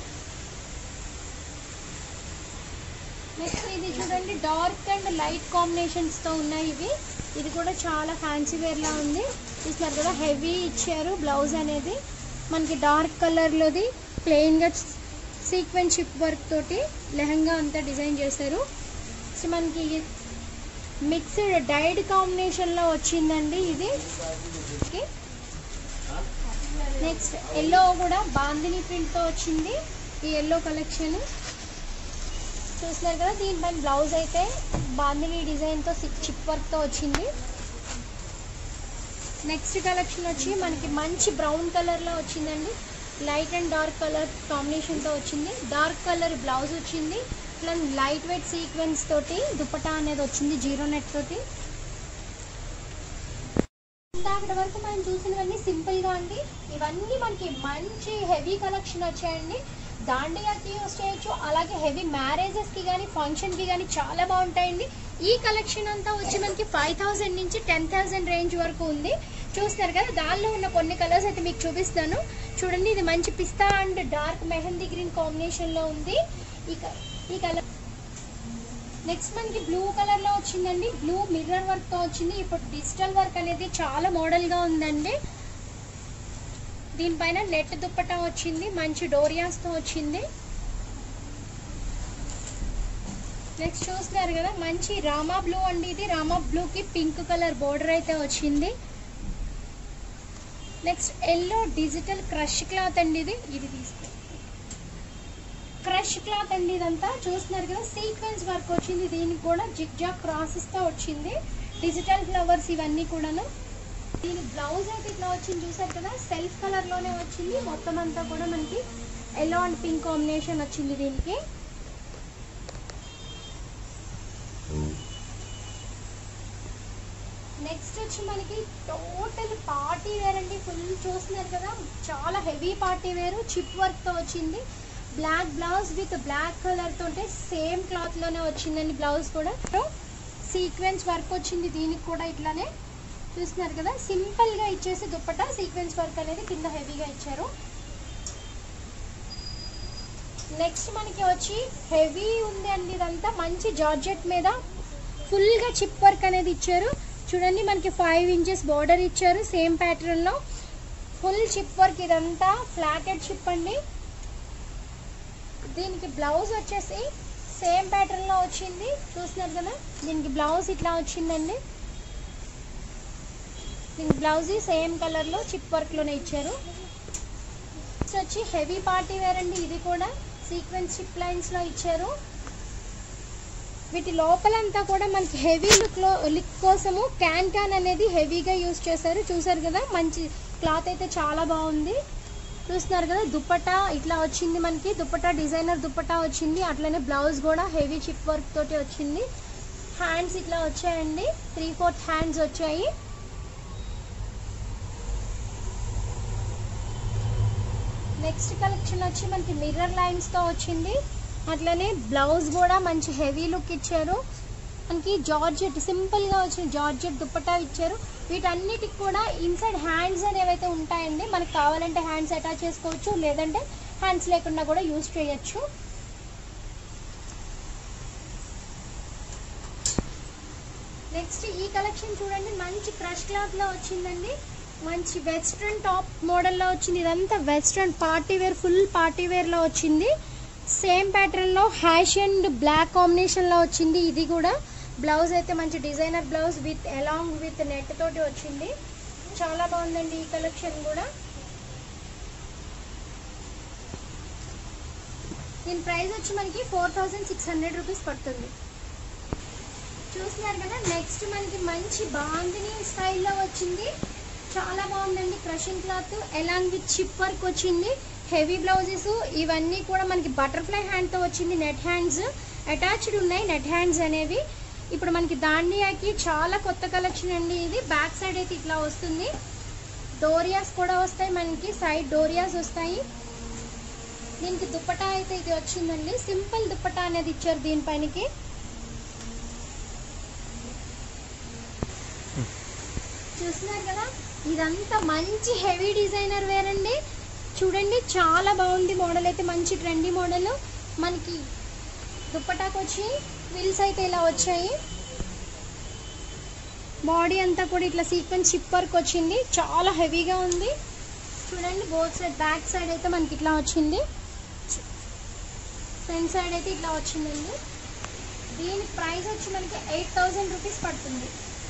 నెక్స్ట్ ఇది చూడండి డార్క్ అండ్ లైట్ కాంబినేషన్స్ తో ఉన్నాయి ఇవి ఇది కూడా చాలా ఫ్యాన్సీ వేర్ లా ఉంది చూస్తున్నారు కదా హెవీ ఇచ్చారు బ్లౌజ్ అనేది మనకి డార్క్ కలర్ లోది ప్లెయిన్ గా సీక్వెన్స్ షిప్ వర్క్ తోటి లెహంగా అంతా డిజైన్ చేశారు సో మనకి మిక్స్డ్ డైడ్ కాంబినేషన్ లో వచ్చిందండి ఇది ఓకే నెక్స్ట్ ఎల్లో కూడా బాందిని ప్రింట్ తో వచ్చింది ఈ ఎల్లో కలెక్షన్ చూస్తున్నారు కదా దీనిపైన బ్లౌజ్ అయితే బాందిని డిజైన్ తో చిప్ వర్క్ తో వచ్చింది నెక్స్ట్ కలెక్షన్ వచ్చి మనకి మంచి బ్రౌన్ కలర్ లో వచ్చిందండి light and dark colour combination తో వచ్చింది డార్క్ కలర్ బ్లౌజ్ వచ్చింది ఇట్లా లైట్ వెయిట్ సీక్వెన్స్ తోటి దుపట్టా అనేది వచ్చింది జీరో నెట్ తోటి ఇందాకటి వరకు మనం చూసినవన్నీ సింపుల్ గా అండి ఇవన్నీ మనకి మంచి హెవీ కలెక్షన్ వచ్చాయండి దాండియాకి యూస్ చేయొచ్చు అలాగే హెవీ మ్యారేజెస్ కి కానీ ఫంక్షన్ కి కానీ చాలా బాగుంటాయండి ఈ కలెక్షన్ అంతా వచ్చి మనకి ఫైవ్ థౌసండ్ నుంచి టెన్ థౌసండ్ రేంజ్ వరకు ఉంది చూస్తున్నారు కదా దానిలో ఉన్న కొన్ని కలర్స్ అయితే మీకు చూపిస్తాను చూడండి ఇది మంచి పిస్తా and dark mehndi green combination లో ఉంది ఈ క- ఈ కలర్ నెక్స్ట్ మనకి బ్లూ కలర్ లో వచ్చిందండి బ్లూ మిర్రర్ వర్క్ తో వచ్చింది ఇప్పుడు డిజిటల్ వర్క్ అనేది చాలా మోడల్ గా ఉందండి దీనిపైన నెట్ దుప్పటా వచ్చింది మంచి డోరియాస్ తో వచ్చింది నెక్స్ట్ చూస్తున్నారు కదా మంచి రామా బ్లూ అండి ఇది రామా బ్లూ కి పింక్ కలర్ బోర్డర్ అయితే వచ్చింది next yellow digital crush cloth అండి ఇది ఇది తీసుకో క్రష్ క్లాత్ అండి ఇదంతా చూస్తున్నారు కదా సీక్వెన్స్ వర్క్ వచ్చింది దీనికి కూడా జిగ్ జాగ్ క్రాసెస్ తో వచ్చింది డిజిటల్ ఫ్లవర్స్ ఇవన్నీ కూడాను దీని బ్లౌజ్ అయితే ఇట్లా వచ్చింది చూసారు కదా సెల్ఫ్ కలర్ లోనే వచ్చింది మొత్తం అంతా కూడా మనకి ఎల్లో అండ్ పింక్ కాంబినేషన్ వచ్చింది దీనికి నెక్స్ట్ వచ్చి మనకి టోటల్ పార్టీ వేర్ అండి ఫుల్ చూస్తున్నారు కదా చాలా heavy party wear chip work తో వచ్చింది black blouse with black colour తోటే సేమ్ క్లాత్ లోనే వచ్చిందండి బ్లౌజ్ కూడా సీక్వెన్స్ వర్క్ వచ్చింది దీనికి కూడా ఇట్లానే చూస్తున్నారు కదా సింపుల్ గా ఇచ్చేసి దుప్పట సీక్వెన్స్ వర్క్ అనేది కింద హెవీగా ఇచ్చారు నెక్స్ట్ మనకి వచ్చి హెవీ ఉంది అండి ఇదంతా మంచి జార్జెట్ మీద ఫుల్గా చిప్ వర్క్ అనేది ఇచ్చారు చూడండి మనకి ఫైవ్ ఇంచెస్ బార్డర్ ఇచ్చారు సేమ్ ప్యాటర్న్లో ఫుల్ చిప్ వర్క్ ఇదంతా ఫ్లాటెడ్ చిప్ అండి దీనికి బ్లౌజ్ వచ్చేసి సేమ్ ప్యాటర్న్లో వచ్చింది చూస్తున్నారు కదా దీనికి బ్లౌజ్ ఇట్లా వచ్చిందండి దీనికి బ్లౌజ్ సేమ్ కలర్లో చిప్ వర్క్లోనే ఇచ్చారు నెక్స్ట్ వచ్చి హెవీ పార్టీ వేర్ అండి ఇది కూడా సీక్వెన్స్ చిప్ లైన్స్లో ఇచ్చారు వీటి లోపలంతా కూడా మనకి హెవీ లుక్లో లుక్ కోసము క్యాన్ క్యాన్ అనేది హెవీగా యూస్ చేశారు చూసారు కదా మంచి క్లాత్ అయితే చాలా బాగుంది చూస్తున్నారు కదా దుప్పటా ఇట్లా వచ్చింది మనకి దుప్పటా డిజైనర్ దుప్పటా వచ్చింది అట్లనే బ్లౌజ్ కూడా హెవీ చిప్ వర్క్ తోటి వచ్చింది హ్యాండ్స్ ఇట్లా వచ్చాయండి త్రీ ఫోర్త్ హ్యాండ్స్ వచ్చాయి నెక్స్ట్ కలెక్షన్ వచ్చి మనకి మిర్రర్ లైన్స్తో వచ్చింది అట్లనే బ్లౌజ్ కూడా మంచి హెవీ లుక్ ఇచ్చారు మనకి జార్జెట్ సింపుల్గా వచ్చిన జార్జెట్ దుప్పటా ఇచ్చారు వీటన్నిటికి కూడా ఇన్సైడ్ హ్యాండ్స్ అనేవి అయితే ఉంటాయండి మనకి కావాలంటే హ్యాండ్స్ అటాచ్ చేసుకోవచ్చు లేదంటే హ్యాండ్స్ లేకుండా కూడా యూస్ చేయొచ్చు నెక్స్ట్ ఈ కలెక్షన్ చూడండి మంచి క్రష్ క్లాత్ లో వచ్చిందండి మంచి వెస్ట్రన్ టాప్ మోడల్లో వచ్చింది ఇదంతా western party wear full party wear లో వచ్చింది సేమ్ ప్యాటర్న్ లో హ్యాష్ అండ్ బ్లాక్ కాంబినేషన్ లో వచ్చింది ఇది కూడా బ్లౌజ్ అయితే మంచి designer blouse with along with net తోటి వచ్చింది చాలా బాగుందండి ఈ కలెక్షన్ కూడా దీని ప్రైస్ వచ్చి మనకి four thousand six hundred rupees పడుతుంది చూస్తున్నారు కదా నెక్స్ట్ మనకి మంచి బాందిని స్టైల్లో వచ్చింది చాలా బాగుందండి crushing cloth along with chip work వచ్చింది హెవీ బ్లౌజెస్ ఇవన్నీ కూడా మనకి బటర్ఫ్లై హ్యాండ్తో వచ్చింది నెట్ హ్యాండ్స్ అటాచ్డ్ ఉన్నాయి నెట్ హ్యాండ్స్ అనేవి ఇప్పుడు మనకి దాండియాకి చాలా కొత్త కలెక్షన్ అండి ఇది బ్యాక్ సైడ్ అయితే ఇట్లా వస్తుంది డోరియాస్ కూడా వస్తాయి మనకి సైడ్ డోరియాస్ వస్తాయి దీనికి దుప్పటా అయితే ఇది వచ్చిందండి సింపుల్ దుప్పటా అనేది ఇచ్చారు దీనిపైనకి చూస్తున్నారు కదా ఇదంతా మంచి హెవీ డిజైనర్ వేర్ అండి చూడండి చాలా బాగుంది మోడల్ అయితే మంచి ట్రెండీ మోడల్ మనకి దుప్పటాకు వచ్చి విల్స్ అయితే ఇలా వచ్చాయి బాడీ అంతా కూడా ఇట్లా సీక్వెన్స్ చిప్ వర్క్ వచ్చింది చాలా హెవీగా ఉంది చూడండి బోత్ సైడ్ బ్యాక్ సైడ్ అయితే మనకి ఇట్లా వచ్చింది ఫ్రంట్ సైడ్ అయితే ఇట్లా వచ్చిందండి దీని ప్రైస్ వచ్చి మనకి ఎయిట్ థౌజండ్ రూపీస్ పడుతుంది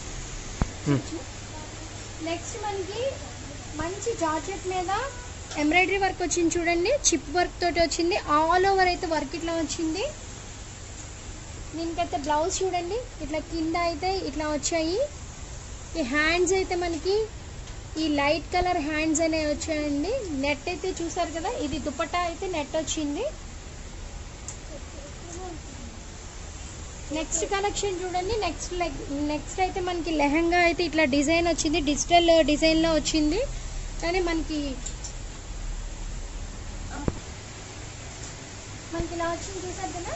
నెక్స్ట్ మనకి మంచి జార్జెట్ మీద ఎంబ్రాయిడరీ వర్క్ వచ్చింది చూడండి చిప్ వర్క్ తోటి వచ్చింది ఆల్ ఓవర్ అయితే వర్క్ ఇట్లా వచ్చింది దీనికైతే బ్లౌజ్ చూడండి ఇట్లా కింద అయితే ఇట్లా వచ్చాయి ఈ హ్యాండ్స్ అయితే మనకి ఈ లైట్ కలర్ హ్యాండ్స్ అనేవి వచ్చాయండి నెట్ అయితే చూసారు కదా ఇది దుపట్టా అయితే నెట్ వచ్చింది నెక్స్ట్ కలెక్షన్ చూడండి నెక్స్ట్ నెక్స్ట్ అయితే మనకి లెహంగా అయితే ఇట్లా డిజైన్ వచ్చింది డిజిటల్ డిజైన్లో వచ్చింది కానీ మనకి మనకి ఇలా వచ్చింది చూసారు కదా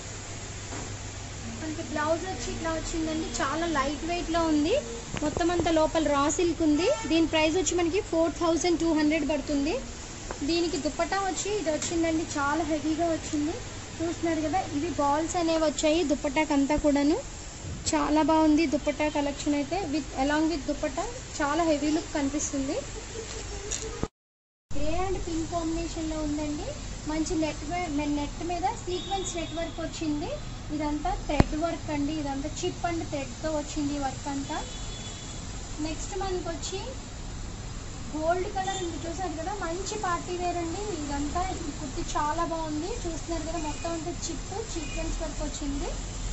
మనకి బ్లౌజ్ వచ్చి ఇట్లా వచ్చిందండి చాలా లైట్ వెయిట్ లో ఉంది మొత్తం అంతా లోపల రా సిల్క్ ఉంది దీని ప్రైస్ వచ్చి మనకి ఫోర్ థౌజండ్ టూ హండ్రెడ్ పడుతుంది దీనికి దుప్పటా వచ్చి ఇది వచ్చిందండి చాలా హెవీగా వచ్చింది చూస్తున్నారు కదా ఇవి బాల్స్ అనేవి వచ్చాయి దుప్పటాకి అంతా కూడాను చాలా బాగుంది దుప్పటా కలెక్షన్ అయితే విత్ అలాంగ్ విత్ దుప్పటా చాలా హెవీ లుక్ కనిపిస్తుంది గ్రే అండ్ పింక్ కాంబినేషన్ లో ఉందండి మంచి నెట్ నెట్ మీద సీక్వెన్స్ నెట్ వర్క్ వచ్చింది ఇదంతా థ్రెడ్ వర్క్ అండి ఇదంతా చిప్ అండ్ థ్రెడ్ తో వచ్చింది ఈ వర్క్ అంతా నెక్స్ట్ మనకి వచ్చి గోల్డ్ కలర్ ఉంది చూసారు కదా మంచి పార్టీ వేర్ అండి ఇదంతా ఈ కుర్తి చాలా బాగుంది చూస్తున్నారు కదా మొత్తం అంతా చిప్ సీక్వెన్స్ వర్క్ వచ్చింది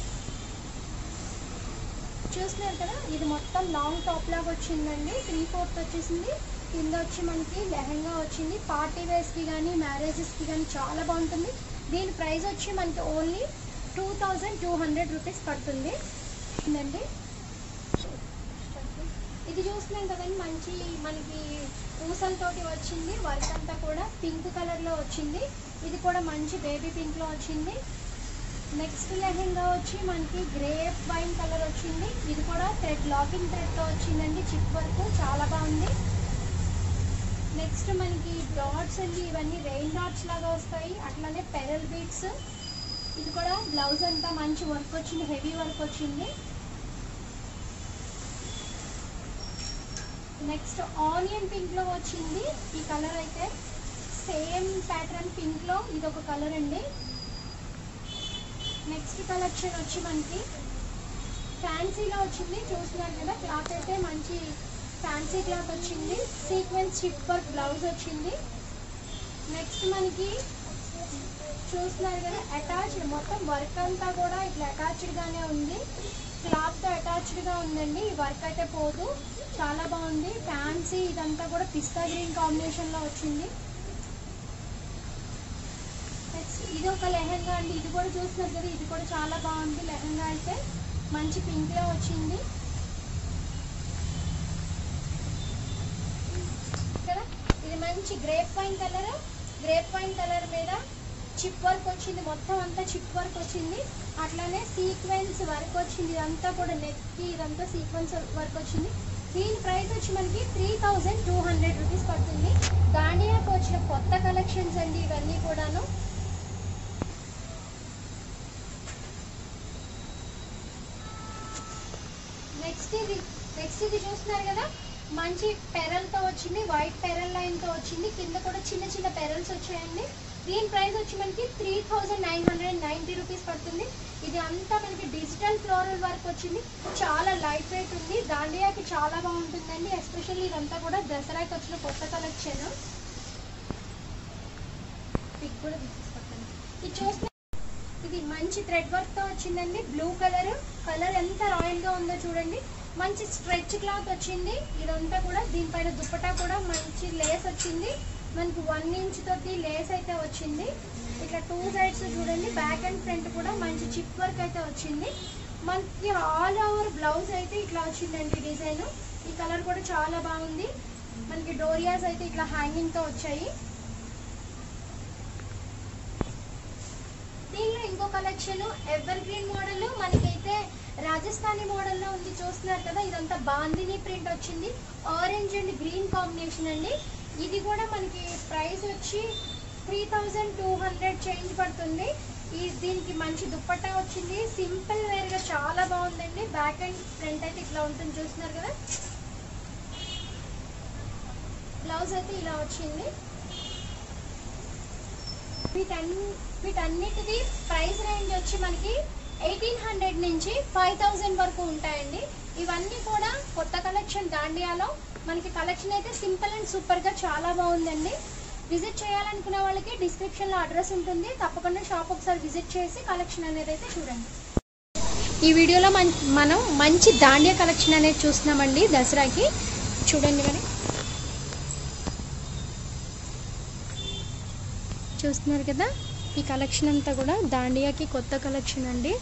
చూస్తున్నారు కదా ఇది మొత్తం లాంగ్ టాప్ లాగా వచ్చిందండి త్రీ ఫోర్త్ వచ్చేసింది కింద వచ్చి మనకి లెహంగా వచ్చింది పార్టీ వేర్స్కి కానీ మ్యారేజెస్కి కానీ చాలా బాగుంటుంది దీని ప్రైస్ వచ్చి మనకి only two thousand two hundred rupees పడుతుంది ఉందండి ఇది చూస్తున్నాం కదండి మంచి మనకి పూసలతోటి వచ్చింది వర్క్ అంతా కూడా పింక్ కలర్లో వచ్చింది ఇది కూడా మంచి బేబీ పింక్లో వచ్చింది నెక్స్ట్ లెహెంగా వచ్చి మనకి గ్రేప్ వైన్ కలర్ వచ్చింది ఇది కూడా థ్రెడ్ లాకింగ్ థ్రెడ్తో వచ్చిందండి చిప్ వర్క్ చాలా బాగుంది నెక్స్ట్ మనకి డాట్స్ అండి ఇవన్నీ రెయిన్ డాట్స్ లాగా వస్తాయి అట్లానే పెరల్ బీట్స్ ఇది కూడా బ్లౌజ్ అంతా మంచి వర్క్ వచ్చింది హెవీ వర్క్ వచ్చింది నెక్స్ట్ ఆనియన్ పింక్ లో వచ్చింది ఈ కలర్ అయితే సేమ్ ప్యాటర్న్ పింక్ లో ఇది ఒక కలర్ అండి నెక్స్ట్ కలెక్షన్ వచ్చి మనకి ఫ్యాన్సీలో వచ్చింది చూస్తున్నారు కదా క్లాత్ అయితే మంచి ఫ్యాన్సీ క్లాత్ వచ్చింది సీక్వెన్స్ షిప్ వర్క్ బ్లౌజ్ వచ్చింది నెక్స్ట్ మనకి చూస్తున్నారు కదా అటాచ్డ్ మొత్తం వర్క్ అంతా కూడా ఇట్లా అటాచ్డ్ గానే ఉంది క్లాత్ తో అటాచ్డ్ గా ఉందండి ఈ వర్క్ అయితే పోదు చాలా బాగుంది ఫ్యాన్సీ ఇదంతా కూడా పిస్తా గ్రీన్ కాంబినేషన్ లో వచ్చింది నెక్స్ట్ ఇది ఒక లెహెంగా అండి ఇది కూడా చూస్తున్నారు కదా ఇది కూడా చాలా బాగుంది లెహెంగా అయితే మంచి పింక్ లో వచ్చింది కదా ఇది మంచి grape wine colour grape wine colour మీద చిప్ వర్క్ వచ్చింది మొత్తం అంతా చిప్ వర్క్ వచ్చింది అట్లానే సీక్వెన్స్ వర్క్ వచ్చింది ఇదంతా కూడా నెక్ కి ఇదంతా సీక్వెన్స్ వర్క్ వచ్చింది దీని ప్రైస్ వచ్చి మనకి three thousand two hundred rupees పడుతుంది దాండియాకి వచ్చిన కొత్త కలెక్షన్స్ అండి ఇవన్నీ కూడాను నెక్స్ట్ ఇది నెక్స్ట్ ఇది చూస్తున్నారు కదా మంచి పెరల్ తో వచ్చింది వైట్ పెరల్ లైన్ తో వచ్చింది కింద కూడా చిన్న చిన్న పెరల్స్ వచ్చాయండి దీని ప్రైస్ వచ్చి మనకి three thousand nine hundred ninety rupees పడుతుంది ఇది అంతా మనకి డిజిటల్ ఫ్లోరల్ వర్క్ వచ్చింది చాలా లైట్ వెయిట్ ఉంది దాండియాకి చాలా బాగుంటుందండి ఎస్పెషల్లీ ఇదంతా కూడా దసరాకి వచ్చిన కొత్త కలెక్షన్ పిక్ కూడా తీసేసుకుంటాను ఇది చూస్తే ఇది మంచి థ్రెడ్ వర్క్ తో వచ్చిందండి బ్లూ కలర్ కలర్ ఎంత రాయల్ గా ఉందో చూడండి మంచి స్ట్రెచ్ క్లాత్ వచ్చింది ఇదంతా కూడా దీనిపైన దుప్పటా కూడా మంచి లేస్ వచ్చింది మనకి వన్ ఇంచ్ తోటి లేస్ అయితే వచ్చింది ఇట్లా టూ సైడ్స్ చూడండి బ్యాక్ అండ్ ఫ్రంట్ కూడా మంచి చిప్ వర్క్ అయితే వచ్చింది మనకి ఆల్ ఓవర్ బ్లౌజ్ అయితే ఇట్లా వచ్చిందండి డిజైన్ ఈ కలర్ కూడా చాలా బాగుంది మనకి డోరియాస్ అయితే ఇట్లా హ్యాంగింగ్ తో వచ్చాయి దీనిలో ఇంకో కలెక్షన్ ఎవర్ గ్రీన్ మోడల్ మనకైతే రాజస్థానీ మోడల్లో ఉంది చూస్తున్నారు కదా ఇదంతా బాందిని ప్రింట్ వచ్చింది ఆరెంజ్ అండ్ గ్రీన్ కాంబినేషన్ అండి ఇది కూడా మనకి ప్రైస్ వచ్చి three thousand two hundred change పడుతుంది ఈ దీనికి మంచి దుప్పట్టా వచ్చింది సింపుల్ వేర్ గా చాలా బాగుందండి బ్యాక్ అండ్ ఫ్రంట్ అయితే ఇట్లా ఉంటుంది చూస్తున్నారు కదా బ్లౌజ్ అయితే ఇలా వచ్చింది వీటన్ని వీటన్నిటిది ప్రైస్ రేంజ్ వచ్చి మనకి ఎయిటీన్ హండ్రెడ్ నుంచి ఫైవ్ థౌజండ్ వరకు ఉంటాయండి ఇవన్నీ కూడా కొత్త కలెక్షన్ దాండియాలో మనకి కలెక్షన్ అయితే సింపుల్ అండ్ సూపర్ గా చాలా బాగుందండి విజిట్ చేయాలనుకునే వాళ్ళకి డిస్క్రిప్షన్ లో అడ్రస్ ఉంటుంది తప్పకుండా షాప్ ఒకసారి విజిట్ చేసి కలెక్షన్ అనేది అయితే చూడండి ఈ వీడియోలో మన మనం మంచి దాండియా కలెక్షన్ అనేది చూస్తున్నామండి దసరాకి చూడండి మరి చూస్తున్నారు కదా ఈ కలెక్షన్ అంతా కూడా దాండియాకి కొత్త కలెక్షన్ అండి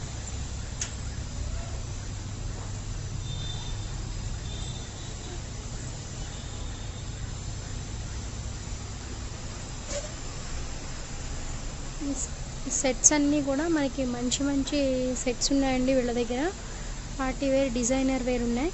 ఈ సెట్స్ అన్నీ కూడా మనకి మంచి మంచి సెట్స్ ఉన్నాయండి వీళ్ళ దగ్గర పార్టీ వేర్ డిజైనర్ వేర్ ఉన్నాయి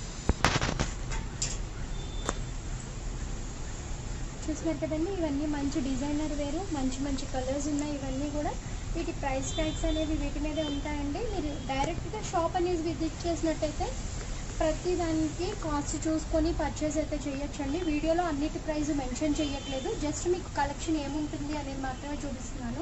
చూస్తున్నారు కదండి ఇవన్నీ మంచి డిజైనర్ వేరు మంచి మంచి కలర్స్ ఉన్నాయి ఇవన్నీ కూడా వీటి ప్రైస్ ట్యాగ్స్ అనేవి వీటి మీదే ఉంటాయండి మీరు డైరెక్ట్గా షాప్ అనేది విజిట్ చేసినట్టయితే ప్రతి దానికి కాస్ట్ చూసుకొని పర్చేస్ అయితే చేయొచ్చండి వీడియోలో అన్నిటి ప్రైస్ మెన్షన్ చేయట్లేదు జస్ట్ మీకు కలెక్షన్ ఏముంటుంది అనేది మాత్రమే చూపిస్తున్నాను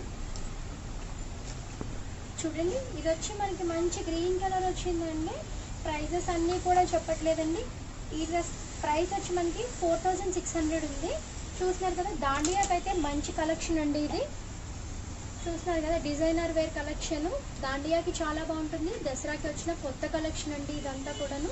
చూడండి ఇది వచ్చి మనకి మంచి గ్రీన్ కలర్ వచ్చిందండి ప్రైజెస్ అన్నీ కూడా చెప్పట్లేదండి ఈ డ్రెస్ ప్రైస్ వచ్చి మనకి ఫోర్ థౌజండ్ సిక్స్ హండ్రెడ్ ఉంది చూస్తున్నారు కదా దాండియాకి అయితే మంచి కలెక్షన్ అండి ఇది చూస్తున్నారు కదా డిజైనర్ వేర్ కలెక్షన్ దాండియాకి చాలా బాగుంటుంది దసరాకి వచ్చిన కొత్త కలెక్షన్ అండి ఇదంతా కూడాను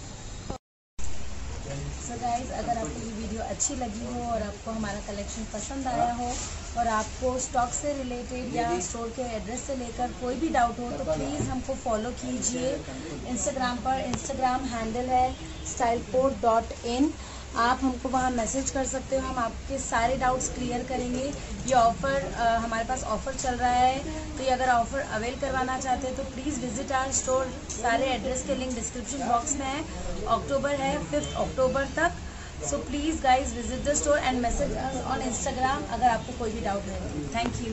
सो गाइज अगर आपको ये वीडियो अच्छी लगी हो और आपको हमारा कलेक्शन पसंद आया हो और आपको स्टॉक से रिलेटेड या स्टोर के एड्रेस से लेकर कोई भी डाउट हो तो प्लीज़ हमको फॉलो कीजिए इंस्टाग्राम पर इंस्टाग्राम हैंडल है स्टाइलपोर्ट डॉट इन आप हमको वहाँ मैसेज कर सकते हो हम आपके सारे डाउट्स क्लियर करेंगे ये ऑफ़र हमारे पास ऑफ़र चल रहा है तो ये अगर ऑफ़र अवेल करवाना चाहते हैं तो प्लीज़ विजिट आर स्टोर सारे एड्रेस के लिंक डिस्क्रिप्शन बॉक्स में है अक्टूबर है फिफ्थ अक्टूबर तक so please guys visit the store and message on Instagram अगर आपको कोई भी डाउट है थैंक यू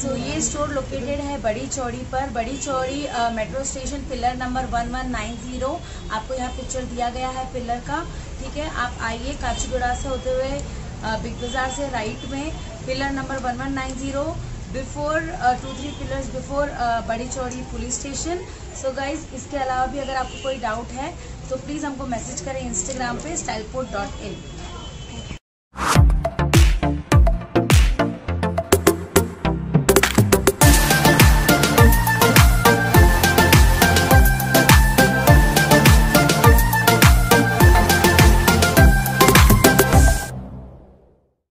सो ये स्टोर लोकेटेड है बड़ी चौड़ी पर बड़ी चौड़ी मेट्रो स्टेशन पिलर नंबर 1190 आपको यहाँ पिक्चर दिया गया है पिलर का ठीक है आप आइए काचीगुड़ा से होते हुए बिग बाजार से राइट में pillar number 1190 before two three pillars before बड़ी चौड़ी पुलिस स्टेशन सो गाइज इसके अलावा भी अगर आपको कोई डाउट है तो प्लीज़ हमको मैसेज करें इंस्टाग्राम पे स्टाइलपोर्ट डॉट इन